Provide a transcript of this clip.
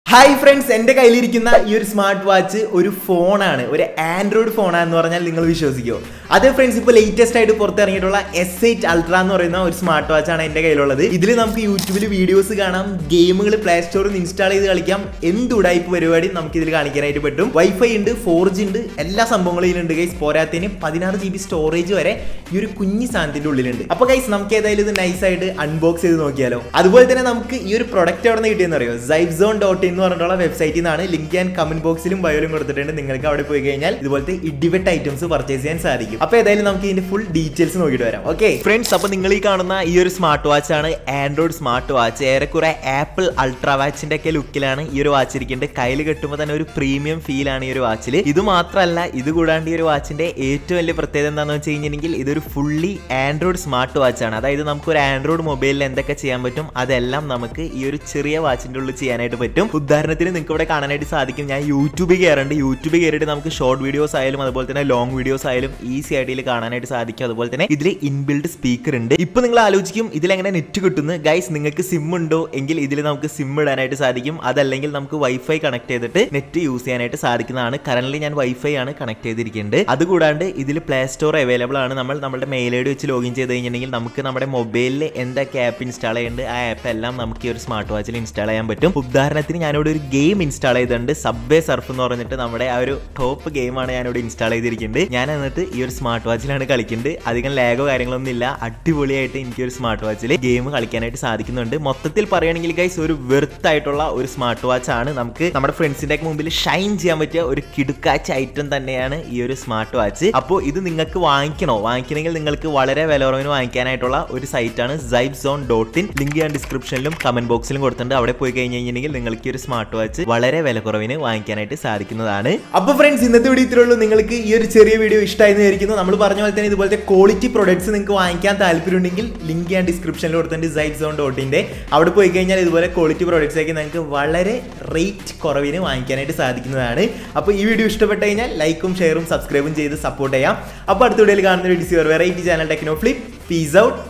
hi friends എൻ്റെ കയ്യിലിരിക്കുന്ന ഈ ഒരു സ്മാർട്ട് വാച്ച് ഒരു ഫോണാണ് ഒരു ആൻഡ്രോയിഡ് ഫോണാണെന്ന് പറഞ്ഞാൽ നിങ്ങൾ വിശ്വസിക്കുമോ അതെ ഫ്രണ്ട്സ് ഇപ്പോൾ ലേറ്റസ്റ്റ് ആയിട്ട് പുറത്തിറങ്ങിയിട്ടുള്ള എസ് എയ്റ്റ് അൾട്ര എന്ന് പറയുന്ന ഒരു സ്മാർട്ട് വാച്ചാണ് എൻ്റെ കയ്യിലുള്ളത് ഇതിൽ നമുക്ക് യൂട്യൂബിൽ വീഡിയോസ് കാണാം ഗെയിമുകൾ പ്ലേ സ്റ്റോറിൽ നിന്ന് ഇൻസ്റ്റാൾ ചെയ്ത് കളിക്കാം എന്ത് ഉടായ്പ പരിപാടി നമുക്ക് ഇതിൽ കാണിക്കാനായിട്ട് പറ്റും വൈഫൈ ഉണ്ട് ഫോർ ജി ഉണ്ട് എല്ലാ സംഭവങ്ങളും ഇതിലുണ്ട് ഗൈസ് പോരാത്തതിന് പതിനാറ് ജി ബി സ്റ്റോറേജ് വരെ ഈ ഒരു കുഞ്ഞി സാധനത്തിന്റെ ഉള്ളിലുണ്ട് അപ്പോൾ ഗൈസ് നമുക്ക് ഏതായാലും ഇത് നൈസ് ആയിട്ട് അൺബോക്സ് ചെയ്ത് നോക്കിയാലോ അതുപോലെ തന്നെ നമുക്ക് ഈ ഒരു പ്രൊഡക്റ്റ് എവിടെ നിന്ന് കിട്ടിയെന്ന് അറിയോ സൈബ്സോൺ ഡോട്ട് എന്ന് പറഞ്ഞിട്ടുള്ള വെബ്സൈറ്റിൽ നിന്നാണ് ലിങ്ക് ഞാൻ കമന്റ് ബോക്സിലും ബയോയിലും കൊടുത്തിട്ടുണ്ട് നിങ്ങൾക്ക് അവിടെ പോയി കഴിഞ്ഞാൽ ഇതുപോലത്തെ ഇഡിവെറ്റ് ഐറ്റംസ് പർച്ചേസ് ചെയ്യാൻ സാധിക്കും അപ്പോൾ ഏതായാലും നമുക്ക് ഇതിന്റെ ഫുൾ ഡീറ്റെയിൽസ് നോക്കിയിട്ട് വരാം ഓക്കെ ഫ്രണ്ട്സ് അപ്പോൾ നിങ്ങൾ ഈ കാണുന്ന ഈ ഒരു സ്മാർട്ട് വാച്ച് ആണ് ആൻഡ്രോയിഡ് സ്മാർട്ട് വാച്ച് ഏറെക്കുറെ ആപ്പിൾ അൾട്രാ വാച്ചിന്റെ ഒക്കെ ലുക്കിലാണ് ഈ ഒരു വാച്ച് ഇരിക്കുന്നത് കയ്യിൽ കെട്ടുമ്പോൾ തന്നെ ഒരു പ്രീമിയം ഫീൽ ആണ് ഈ ഒരു വാച്ചിൽ ഇത് മാത്രമല്ല ഇത് കൂടാണ്ട് ഈ ഒരു വാച്ചിന്റെ ഏറ്റവും വലിയ പ്രത്യേകത എന്താണെന്ന് വെച്ച് കഴിഞ്ഞിട്ടുണ്ടെങ്കിൽ ഇതൊരു ഫുള്ളി ആൻഡ്രോയിഡ് സ്മാർട്ട് വാച്ച് ആണ് അതായത് നമുക്ക് ഒരു ആൻഡ്രോയിഡ് മൊബൈലിൽ എന്തൊക്കെ ചെയ്യാൻ പറ്റും അതെല്ലാം നമുക്ക് ഈ ഒരു ചെറിയ വാച്ചിന്റെ ഉള്ളിൽ ചെയ്യാനായിട്ട് പറ്റും ഉദാഹരണത്തിന് നിങ്ങൾക്ക് ഇവിടെ കാണാനായിട്ട് സാധിക്കും ഞാൻ യൂട്യൂബിൽ കയറുന്നുണ്ട് യൂട്യൂബിൽ കയറിയിട്ട് നമുക്ക് ഷോർട്ട് വീഡിയോസ് ആയാലും അതുപോലെ തന്നെ ലോങ് വീഡിയോസ് ആയാലും ഈസി ആയിട്ട് ഇതിൽ കാണാനായിട്ട് സാധിക്കും അതുപോലെ തന്നെ ഇതിൽ ഇൻബിൽഡ് സ്പീക്കർ ഉണ്ട് ഇപ്പൊ നിങ്ങൾ ആലോചിക്കും ഇതിലെങ്ങനെ നെറ്റ് കിട്ടുന്നു ഗൈസ് നിങ്ങൾക്ക് സിം ഉണ്ടോ എങ്കിൽ ഇതിൽ നമുക്ക് സിം ഇടാനായിട്ട് സാധിക്കും അതല്ലെങ്കിൽ നമുക്ക് വൈഫൈ കണക്ട് ചെയ്തിട്ട് നെറ്റ് യൂസ് ചെയ്യാനായിട്ട് സാധിക്കുന്നതാണ് കറന്റ് ഞാൻ വൈഫൈ ആണ് കണക്ട് ചെയ്തിരിക്കുന്നത് അതുകൂടാണ്ട് ഇതിൽ പ്ലേ സ്റ്റോർ അവൈലബിൾ ആണ് നമ്മൾ നമ്മുടെ മെയിൽ ഐ ഡി വെച്ച് ലോഗിൻ ചെയ്ത് കഴിഞ്ഞിട്ടുണ്ടെങ്കിൽ നമുക്ക് നമ്മുടെ മൊബൈലിൽ എന്തൊക്കെ ആപ്പ് ഇൻസ്റ്റാൾ ചെയ്യുന്നുണ്ട് ആ ആപ്പ് എല്ലാം നമുക്ക് ഈ ഒരു സ്മാർട്ട് വാച്ചിൽ ഇൻസ്റ്റാൾ ചെയ്യാൻ പറ്റും ഉദാഹരണത്തിന് ഞാനിവിടെ ഒരു ഗെയിം ഇൻസ്റ്റാൾ ചെയ്തിട്ടുണ്ട് സബ്വേ സർഫ് എന്ന് പറഞ്ഞിട്ട് നമ്മുടെ ആ ഒരു ടോപ്പ് ഗെയിമാണ് ഞാനിവിടെ ഇൻസ്റ്റാൾ ചെയ്തിരിക്കുന്നത് ഞാൻ എന്നിട്ട് ഈ ഒരു സ്മാർട്ട് വാച്ചിലാണ് കളിക്കുന്നത് അധികം ലാഗോ കാര്യങ്ങളൊന്നും ഇല്ല അടിപൊളിയായിട്ട് എനിക്ക് ഒരു സ്മാർട്ട് വാച്ചിൽ ഗെയിം കളിക്കാനായിട്ട് സാധിക്കുന്നുണ്ട് മൊത്തത്തിൽ പറയുകയാണെങ്കിൽ ഗൈസ് ഒരു വെർത്ത് ആയിട്ടുള്ള ഒരു സ്മാർട്ട് വാച്ച് ആണ് നമുക്ക് നമ്മുടെ ഫ്രണ്ട്സിന്റെ ഒക്കെ മുമ്പിൽ ഷൈൻ ചെയ്യാൻ പറ്റിയ ഒരു കിടുക്കാച്ച ഐറ്റം തന്നെയാണ് ഈ ഒരു സ്മാർട്ട് വാച്ച് അപ്പോൾ ഇത് നിങ്ങൾക്ക് വാങ്ങിക്കണോ വാങ്ങിക്കണമെങ്കിൽ നിങ്ങൾക്ക് വളരെ വില കുറവിന് വാങ്ങിക്കാനായിട്ടുള്ള ഒരു സൈറ്റാണ് Cyb Zone dot in link ഞാൻ ഡിസ്ക്രിപ്ഷനിലും കമന്റ് ബോക്സിലും കൊടുത്തിട്ടുണ്ട് അവിടെ പോയി കഴിഞ്ഞ് കഴിഞ്ഞിട്ടുണ്ടെങ്കിൽ നിങ്ങൾക്ക് ഈ ഒരു സ്മാർട്ട് വാച്ച് വളരെ വില കുറവിന് വാങ്ങിക്കാനായിട്ട് സാധിക്കുന്നതാണ് അപ്പോൾ ഫ്രണ്ട്സ് ഇന്നത്തെ വീഡിയോ ഇത്രേ ഉള്ളൂ നിങ്ങൾക്ക് ഈ ഒരു ചെറിയ വീഡിയോ ഇഷ്ടമായി വിചാരിക്കുന്നു നമ്മൾ പറഞ്ഞ പോലെ തന്നെ ഇതുപോലത്തെ ക്വാളിറ്റി പ്രൊഡക്ട്സ് നിങ്ങൾക്ക് വാങ്ങിക്കാൻ താല്പര്യമുണ്ടെങ്കിൽ ലിങ്ക് ഞാൻ ഡിസ്ക്രിപ്ഷനിൽ കൊടുത്തിട്ടുണ്ട് സൈബ് സോൺ ഡോട്ടിൻ്റെ അവിടെ പോയി കഴിഞ്ഞാൽ ഇതുപോലെ ക്വാളിറ്റി പ്രൊഡക്ട്സ് ഒക്കെ നിങ്ങൾക്ക് വളരെ റേറ്റ് കുറവിന് വാങ്ങിക്കാനായിട്ട് സാധിക്കുന്നതാണ് അപ്പോൾ ഈ വീഡിയോ ഇഷ്ടപ്പെട്ട് കഴിഞ്ഞാൽ ലൈക്കും ഷെയറും സബ്സ്ക്രൈബും ചെയ്ത് സപ്പോർട്ട് ചെയ്യാം അപ്പോൾ അടുത്ത വീഡിയോയിൽ കാണുന്ന ഒരു ഡിസിവർ variety channel Techno Flip peace out